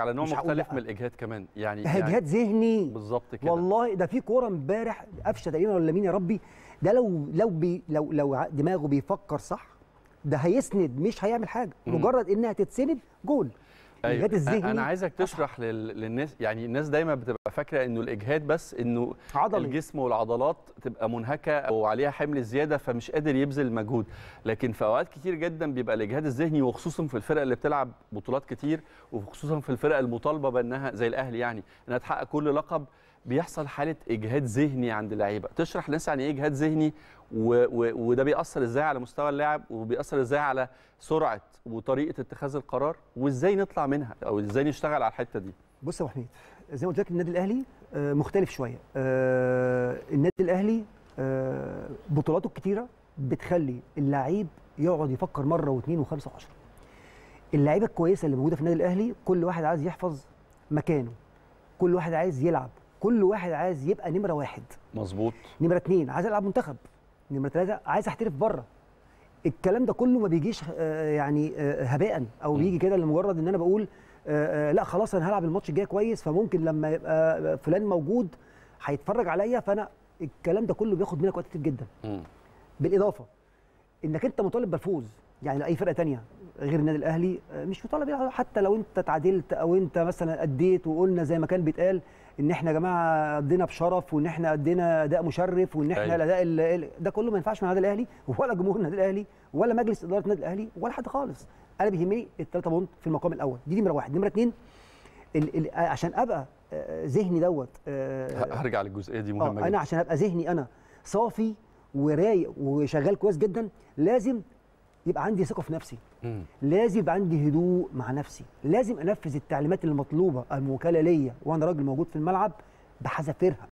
على نوع مش هقول مختلف لأ. من الاجهاد كمان يعني اجهاد يعني ذهني بالظبط كده والله ده في كوره امبارح قفشه تقريبا ولا مين يا ربي ده لو لو بي لو لو ع- دماغه بيفكر صح ده هيسند مش هيعمل حاجه مم. مجرد انها تتسند جول الاجهاد الذهني انا عايزك تشرح لل... للناس يعني الناس دايما بتبقى فاكره انه الاجهاد بس انه عضلي الجسم والعضلات تبقى منهكه او عليها حمل زياده فمش قادر يبذل مجهود لكن في اوقات كتير جدا بيبقى الاجهاد الذهني وخصوصا في الفرق اللي بتلعب بطولات كتير وخصوصا في الفرق المطالبه بانها زي الاهلي يعني انها تحقق كل لقب بيحصل حاله اجهاد ذهني عند اللعيبه تشرح للناس يعني ايه اجهاد ذهني و... و... وده بيأثر ازاي على مستوى اللاعب وبيأثر ازاي على سرعه وطريقه اتخاذ القرار وازاي نطلع منها او ازاي نشتغل على الحته دي بص يا ابو حميد زي ما قلت لك النادي الاهلي آه، مختلف شويه آه، النادي الاهلي آه، بطولاته الكتيره بتخلي اللعيب يقعد يفكر مره واثنين وخمسه وعشره اللعيبه الكويسه اللي موجوده في النادي الاهلي كل واحد عايز يحفظ مكانه كل واحد عايز يلعب كل واحد عايز يبقى نمره واحد مظبوط نمره اثنين عايز العب منتخب نمره ثلاثه عايز احترف بره الكلام ده كله ما بيجيش آه، يعني آه، هباء او م. بيجي كده لمجرد ان انا بقول آه، آه، لا خلاص انا هلعب الماتش الجاي كويس فممكن لما يبقى فلان موجود هيتفرج عليا فانا الكلام ده كله بياخد منك وقت كتير جدا مم. بالاضافه انك انت مطالب بالفوز يعني اي فرقه تانية غير النادي الاهلي آه، مش مطالب بيها حتى لو انت تعادلت او انت مثلا اديت وقلنا زي ما كان بيتقال ان احنا يا جماعه ادينا بشرف وان احنا ادينا اداء مشرف وان احنا أيوة. الاداء ال- ال- ده كله ما ينفعش مع النادي الاهلي ولا جمهور النادي الاهلي ولا مجلس اداره النادي الاهلي ولا حد خالص انا بيهمني الثلاثه بونت في المقام الاول دي نمره واحد نمره اثنين ال ال عشان ابقى آه، ذهني دوت آه، ه- هرجع للجزئيه دي اه مهمه انا جدا عشان ابقى ذهني انا صافي ورايق وشغال كويس جدا لازم يبقى عندي ثقه في نفسي مم. لازم يبقى عندي هدوء مع نفسي لازم انفذ التعليمات المطلوبه الموكله ليا وانا راجل موجود في الملعب بحذافيرها